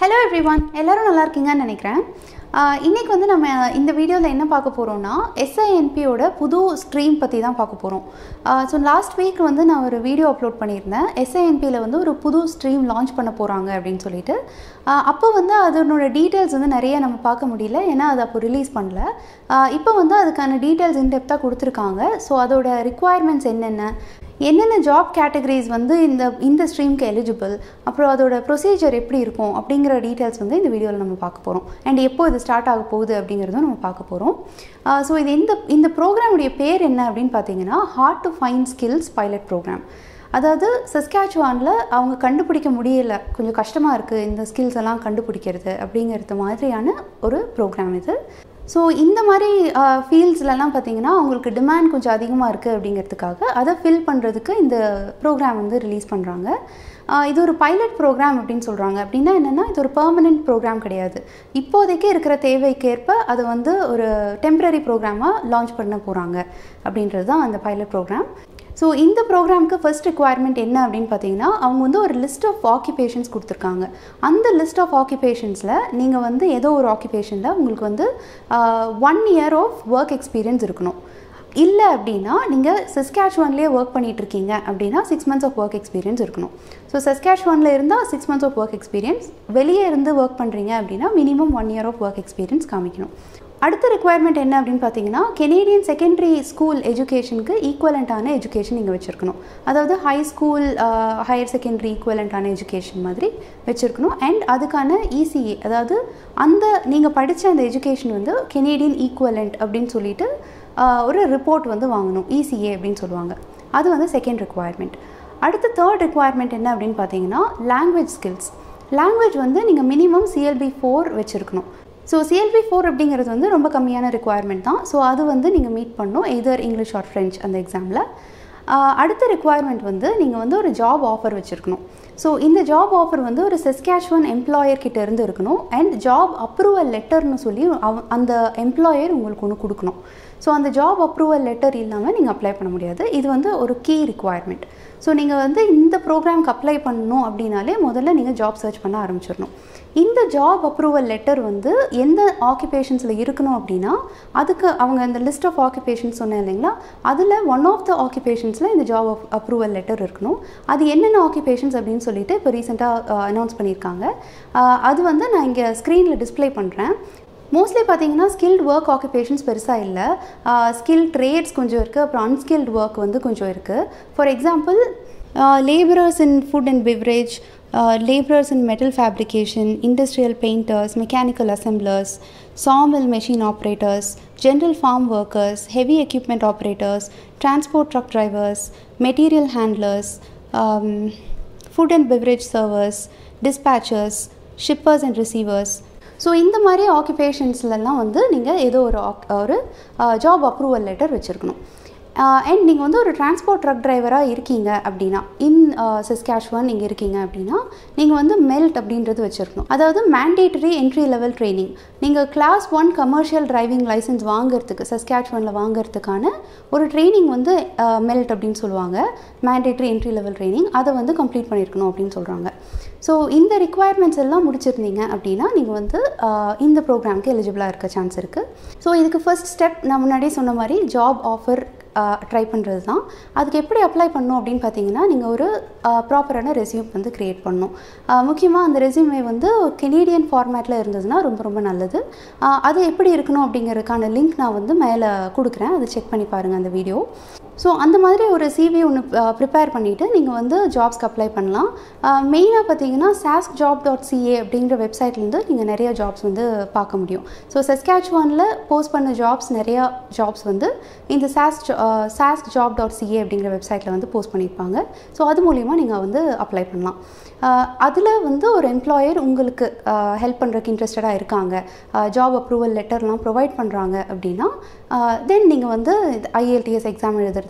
Hello every one எல்லோரும் நல்லா இருக்கீங்கன்னு நினைக்கிறேன் இன்றைக்கி வந்து நம்ம இந்த வீடியோவில் என்ன பார்க்க போகிறோம்னா எஸ்ஐஎன்பியோட புது ஸ்ட்ரீம் பற்றி தான் பார்க்க போகிறோம் ஸோ லாஸ்ட் வீக் வந்து நான் ஒரு வீடியோ அப்லோட் பண்ணியிருந்தேன் எஸ்ஐஎன்பியில் வந்து ஒரு புது ஸ்ட்ரீம் லான்ச் பண்ண போகிறாங்க அப்படின்னு சொல்லிட்டு அப்போ வந்து அதனோட டீட்டெயில்ஸ் வந்து நிறைய நம்ம பார்க்க முடியல ஏன்னா அது அப்போ ரிலீஸ் பண்ணல இப்போ வந்து அதுக்கான டீட்டெயில்ஸ் இன்டெப்த்தாக கொடுத்துருக்காங்க ஸோ அதோட ரிக்குவயர்மெண்ட்ஸ் என்னென்ன என்னென்ன ஜாப் கேட்டகரிஸ் வந்து இந்த இந்த ஸ்ட்ரீம்க்கு எலிஜிபிள் அப்புறம் அதோட ப்ரொசீஜர் எப்படி இருக்கும் அப்படிங்கிற டீட்டெயில்ஸ் வந்து இந்த வீடியோவில் நம்ம பார்க்க போகிறோம் அண்ட் எப்போ இது ஸ்டார்ட் ஆக போகுது அப்படிங்கிறதும் நம்ம பார்க்க போகிறோம் ஸோ இது இந்த இந்த ப்ரோக்ராமுடைய பேர் என்ன அப்படின்னு பார்த்தீங்கன்னா hard to find skills pilot program அதாவது சஸ்கேச்சுவானில் அவங்க கண்டுபிடிக்க முடியலை கொஞ்சம் கஷ்டமாக இருக்குது இந்த ஸ்கில்ஸ் எல்லாம் கண்டுபிடிக்கிறது அப்படிங்கிறது மாதிரியான ஒரு ப்ரோக்ராம் இது ஸோ இந்த மாதிரி ஃபீல்ட்ஸ்லலாம் பார்த்திங்கன்னா அவங்களுக்கு டிமாண்ட் கொஞ்சம் அதிகமாக இருக்குது அப்படிங்கிறதுக்காக அதை ஃபில் பண்ணுறதுக்கு இந்த ப்ரோக்ராம் வந்து ரிலீஸ் பண்ணுறாங்க இது ஒரு பைலட் ப்ரோக்ராம் அப்படின்னு சொல்கிறாங்க அப்படின்னா என்னென்னா இது ஒரு பர்மனெண்ட் ப்ரோக்ராம் கிடையாது இப்போதைக்கு இருக்கிற தேவைக்கேற்ப அதை வந்து ஒரு டெம்ப்ரரி ப்ரோக்ராமாக லான்ச் பண்ண போகிறாங்க அப்படின்றது தான் அந்த பைலட் ப்ரோக்ராம் ஸோ இந்த ப்ரோக்ராமுக்கு ஃபர்ஸ்ட் ரிக்குவயர்மெண்ட் என்ன அப்படின்னு பார்த்தீங்கன்னா அவங்க வந்து ஒரு லிஸ்ட் ஆஃப் ஆக்குபேஷன்ஸ் கொடுத்துருக்காங்க அந்த லிஸ்ட் ஆஃப் ஆக்குபேஷன்ஸில் நீங்கள் வந்து ஏதோ ஒரு ஆக்குபேஷனில் உங்களுக்கு வந்து one year of work experience இருக்கணும் இல்லை அப்படின்னா நீங்கள் சஸ்கேச்சுவன்லேயே ஒர்க் பண்ணிகிட்டு இருக்கீங்க அப்படின்னா six months of work experience இருக்கணும் ஸோ சஸ்கேச்சுவனில் இருந்தால் six months of work experience வெளியே இருந்து ஒர்க் பண்ணுறீங்க அப்படின்னா minimum one year of work experience காமிக்கணும் அடுத்த ரெக்குவயர்மெண்ட் என்ன அப்படின்னு பார்த்தீங்கன்னா கெனேடியன் செகண்டரி ஸ்கூல் எஜுகேஷனுக்கு ஈக்குவலண்ட்டான எஜுகேஷன் நீங்கள் வச்சுருக்கணும் அதாவது ஹை ஸ்கூல் ஹையர் செகண்டரி ஈக்குவலண்ட்டான எஜுகேஷன் மாதிரி வச்சுருக்கணும் அண்ட் அதுக்கான இசிஏ அதாவது அந்த நீங்கள் படித்த அந்த எஜுகேஷன் வந்து கெனேடியன் ஈக்குவலண்ட் அப்படின்னு சொல்லிட்டு ஒரு ரிப்போர்ட் வந்து வாங்கணும் இசிஏ அப்படின்னு சொல்லுவாங்க அது வந்து செகண்ட் ரெக்குவயர்மெண்ட் அடுத்த தேர்ட் ரெக்குவயர்மெண்ட் என்ன அப்படின்னு பார்த்தீங்கன்னா லாங்குவேஜ் ஸ்கில்ஸ் லாங்குவேஜ் வந்து நீங்கள் மினிமம் சிஎல்பி ஃபோர் வச்சுருக்கணும் ஸோ சிஎல்பி ஃபோர் அப்படிங்கிறது வந்து ரொம்ப கம்மியான ரெக்குவயர்மெண்ட் தான் ஸோ அது வந்து நீங்கள் மீட் பண்ணணும் எதர் இங்கிலீஷ் ஆர் ஃப்ரெஞ்ச் அந்த எக்ஸாமில் அடுத்த ரெக்குவயர்மெண்ட் வந்து நீங்கள் வந்து ஒரு ஜாப் ஆஃபர் வச்சுருக்கணும் ஸோ இந்த ஜாப் ஆஃபர் வந்து ஒரு செஸ்கேஷ்வன் எம்ப்ளாயர் கிட்ட இருந்து இருக்கணும் அண்ட் ஜாப் அப்ரூவல் லெட்டர்னு சொல்லி அந்த எம்ப்ளாயர் உங்களுக்கு ஒன்று கொடுக்கணும் ஸோ அந்த ஜாப் அப்ரூவல் லெட்டர் இல்லாமல் நீங்கள் அப்ளை பண்ண முடியாது இது வந்து ஒரு கீ ரிக்குவயர்மெண்ட் ஸோ நீங்கள் வந்து இந்த ப்ரோக்ராம்க்கு அப்ளை பண்ணணும் அப்படின்னாலே முதல்ல நீங்கள் ஜாப் சர்ச் பண்ண ஆரம்பிச்சிடணும் இந்த ஜாப் அப்ரூவல் லெட்டர் வந்து எந்த ஆக்குபேஷன்ஸில் இருக்கணும் அப்படின்னா அதுக்கு அவங்க அந்த லிஸ்ட் ஆஃப் ஆக்குபேஷன்ஸ் சொன்னேன் இல்லைங்களா அதில் ஒன் ஆஃப் த ஆக்குபேஷன்ஸில் இந்த ஜாப் அப்ரூவல் லெட்டர் இருக்கணும் அது என்னென்ன ஆக்குபேஷன்ஸ் அப்படின்னு சொல்லிட்டு இப்போ ரீசெண்டாக அனௌன்ஸ் பண்ணியிருக்காங்க அது வந்து நான் இங்கே ஸ்க்ரீனில் டிஸ்பிளே பண்ணுறேன் மோஸ்ட்லி பார்த்தீங்கன்னா ஸ்கில்ட் ஒர்க் ஆக்குபேஷன்ஸ் பெருசாக இல்லை ஸ்கில் ட்ரேட்ஸ் கொஞ்சம் இருக்குது அப்புறம் அன்ஸ்கில்ட் ஒர்க் வந்து கொஞ்சம் இருக்குது for example labourers in food and beverage laborers in metal fabrication, industrial painters, mechanical assemblers, sawmill machine operators, general farm workers, heavy equipment operators, transport truck drivers, material handlers, um, food and beverage servers, dispatchers, shippers and receivers. So இந்த மாதிரி ஆக்குபேஷன்ஸ்லலாம் வந்து நீங்கள் ஏதோ ஒரு ஒரு job approval letter வச்சுருக்கணும் and நீங்கள் வந்து ஒரு டிரான்ஸ்போர்ட் ட்ரக் டிரைவராக இருக்கீங்க அப்படின்னா இன் சிஸ்கேஷ்வன் நீங்கள் இருக்கீங்க அப்படின்னா நீங்கள் வந்து மெல்ட் அப்படின்றது வச்சுருக்கணும் அதாவது மேண்டேட்டரி என்ட்ரி லெவல் ட்ரைனிங் நீங்கள் class one commercial driving licence வாங்குறதுக்கு சஸ்கேஷ்வனில் வாங்குறதுக்கான ஒரு ட்ரைனிங் வந்து மெல்ட் அப்படின்னு சொல்லுவாங்க மேண்டேட்டரி என்ட்ரி லெவல் ட்ரைனிங் அதை வந்து கம்ப்ளீட் பண்ணியிருக்கணும் அப்படின்னு சொல்கிறாங்க ஸோ இந்த ரிக்குவயர்மெண்ட்ஸ் எல்லாம் முடிச்சிருந்தீங்க அப்படின்னா நீங்கள் வந்து இந்த ப்ரோக்ராம்க்கு எலிஜிபிளாக இருக்க சான்ஸ் இருக்குது ஸோ இதுக்கு ஃபர்ஸ்ட் ஸ்டெப் நான் முன்னாடியே சொன்ன மாதிரி ஜாப் ஆஃபர் ட்ரை பண்ணுறது தான் அதுக்கு எப்படி அப்ளை பண்ணணும் அப்படின்னு பார்த்தீங்கன்னா நீங்கள் ஒரு ப்ராப்பரான ரெசியூம் வந்து க்ரியேட் பண்ணணும் முக்கியமாக அந்த ரெசியூமே வந்து கெனேடியன் ஃபார்மேட்டில் இருந்ததுன்னா ரொம்ப ரொம்ப நல்லது அது எப்படி இருக்கணும் அப்படிங்கிறதுக்கான லிங்க் நான் வந்து மேலே கொடுக்குறேன் அதை செக் பண்ணி பாருங்கள் அந்த வீடியோ ஸோ அந்த மாதிரி ஒரு சிவி ஒன்று ப்ரிப்பேர் பண்ணிவிட்டு நீங்கள் வந்து ஜாப்ஸ்க்கு அப்ளை பண்ணலாம் மெயினாக பார்த்தீங்கன்னா சாஸ்க் ஜாப் டாட் சிஏ அப்படிங்கிற வெப்சைட்லேருந்து நீங்கள் நிறைய ஜாப்ஸ் வந்து பார்க்க முடியும் ஸோ செஸ்கேச்சுவானில் போஸ்ட் பண்ண ஜாப்ஸ் நிறையா ஜாப்ஸ் வந்து இந்த Sask Sask job dot CA அப்படிங்கிற வெப்சைட்டில் வந்து போஸ்ட் பண்ணியிருப்பாங்க ஸோ அது மூலிமா நீங்கள் வந்து அப்ளை பண்ணலாம் அதில் வந்து ஒரு எம்ப்ளாயர் உங்களுக்கு ஹெல்ப் பண்ணுறதுக்கு இன்ட்ரெஸ்டடாக இருக்காங்க ஜாப் அப்ரூவல் லெட்டர்லாம் ப்ரொவைட் பண்ணுறாங்க அப்படின்னா தென் நீங்கள் வந்து ஐஎல்டிஎஸ் எக்ஸாம் எழுதுறது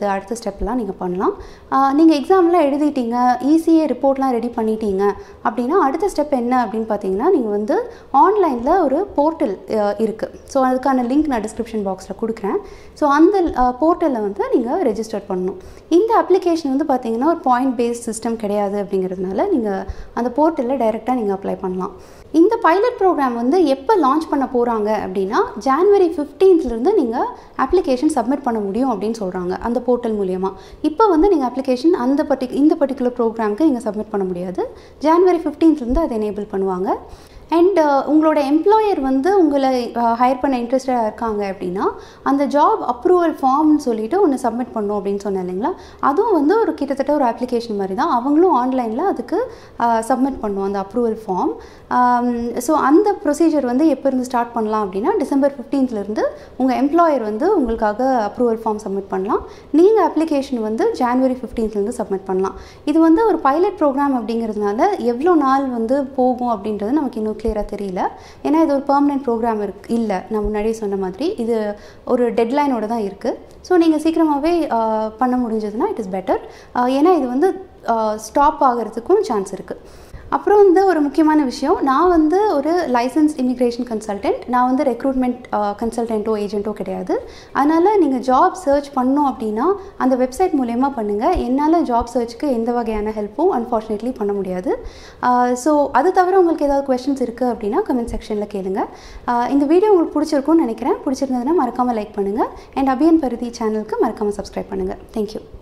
பண்ணுறது அடுத்த ஸ்டெப்லாம் நீங்கள் பண்ணலாம் நீங்கள் எக்ஸாம்லாம் எழுதிட்டீங்க ஈஸியே ரிப்போர்ட்லாம் ரெடி பண்ணிட்டீங்க அப்படின்னா அடுத்த ஸ்டெப் என்ன அப்படின்னு பார்த்தீங்கன்னா நீங்கள் வந்து ஆன்லைனில் ஒரு போர்ட்டல் இருக்குது ஸோ அதுக்கான லிங்க் நான் டிஸ்கிரிப்ஷன் பாக்ஸில் கொடுக்குறேன் ஸோ அந்த போர்ட்டலில் வந்து நீங்கள் ரெஜிஸ்டர் பண்ணணும் இந்த அப்ளிகேஷன் வந்து பார்த்தீங்கன்னா ஒரு பாயிண்ட் பேஸ்ட் சிஸ்டம் கிடையாது அப்படிங்கிறதுனால நீங்கள் அந்த போர்ட்டலில் டைரெக்டாக நீங்கள் அப்ளை பண்ணலாம் இந்த பைலட் ப்ரோக்ராம் வந்து எப்போ லான்ச் பண்ண போகிறாங்க அப்படின்னா ஜான்வரி ஃபிஃப்டீன்த்லேருந்து நீங்கள் அப்ளிகேஷன் சப்மிட் பண்ண முடியும் அப்படின்னு சொல்கிறாங்க அந்த போர்ட்டல் மூலியமாக இப்போ வந்து நீங்கள் அப்ளிகேஷன் அந்த பர்டிக் இந்த பர்டிகுலர் ப்ரோக்ராமுக்கு நீங்கள் சப்மிட் பண்ண முடியாது ஜான்வரி ஃபிஃப்டீன்த்லேருந்து அதை எனேபிள் பண்ணுவாங்க அண்ட் உங்களோட எம்ப்ளாயர் வந்து உங்களை ஹையர் பண்ண இன்ட்ரெஸ்டடாக இருக்காங்க அப்படின்னா அந்த ஜாப் அப்ரூவல் ஃபார்ம்னு சொல்லிட்டு ஒன்று சப்மிட் பண்ணும் அப்படின்னு சொன்னேன் இல்லைங்களா அதுவும் வந்து ஒரு கிட்டத்தட்ட ஒரு அப்ளிகேஷன் மாதிரி தான் அவங்களும் ஆன்லைனில் அதுக்கு சப்மிட் பண்ணும் அந்த அப்ரூவல் ஃபார்ம் ஸோ அந்த ப்ரொசீஜர் வந்து எப்போ இருந்து ஸ்டார்ட் பண்ணலாம் அப்படின்னா டிசம்பர் ஃபிஃப்டீன்த்லேருந்து உங்கள் எம்ப்ளாயர் வந்து உங்களுக்காக அப்ரூவல் ஃபார்ம் சப்மிட் பண்ணலாம் நீங்கள் அப்ளிகேஷன் வந்து ஜான்வரி ஃபிஃப்டீன்த்லேருந்து சப்மிட் பண்ணலாம் இது வந்து ஒரு பைலட் ப்ரோக்ராம் அப்படிங்கிறதுனால எவ்வளோ நாள் வந்து போகும் அப்படின்றது நமக்கு இன்னும் கிளியராக தெரியல ஏன்னா இது ஒரு பர்மனெண்ட் ப்ரோக்ராம் இருக்கு இல்லை நான் முன்னாடியே சொன்ன மாதிரி இது ஒரு டெட்லைனோட தான் இருக்குது ஸோ நீங்கள் சீக்கிரமாகவே பண்ண முடிஞ்சதுன்னா இட் இஸ் பெட்டர் ஏன்னா இது வந்து ஸ்டாப் ஆகிறதுக்கும் சான்ஸ் இருக்குது அப்புறம் வந்து ஒரு முக்கியமான விஷயம் நான் வந்து ஒரு லைசன்ஸ் இமிக்ரேஷன் கன்சல்டன்ட் நான் வந்து ரெக்ரூட்மெண்ட் கன்சல்டண்ட்டோ ஏஜென்ட்டோ கிடையாது அதனால் நீங்கள் ஜாப் சர்ச் பண்ணோம் அப்படின்னா அந்த வெப்சைட் மூலயமா பண்ணுங்கள் என்னால் ஜாப் சர்ச்சுக்கு எந்த வகையான ஹெல்ப்பும் அன்ஃபார்ச்சுனேட்லி பண்ண முடியாது ஸோ அது தவிர உங்களுக்கு ஏதாவது கொஷின்ஸ் இருக்குது அப்படின்னா கமெண்ட் செக்ஷனில் கேளுங்க இந்த வீடியோ உங்களுக்கு பிடிச்சிருக்கும்னு நினைக்கிறேன் பிடிச்சிருந்ததுன்னா மறக்காமல் லைக் பண்ணுங்கள் அண்ட் அபியன் பருதி சேனலுக்கு மறக்காமல் சப்ஸ்கிரைப் பண்ணுங்கள் தேங்க்யூ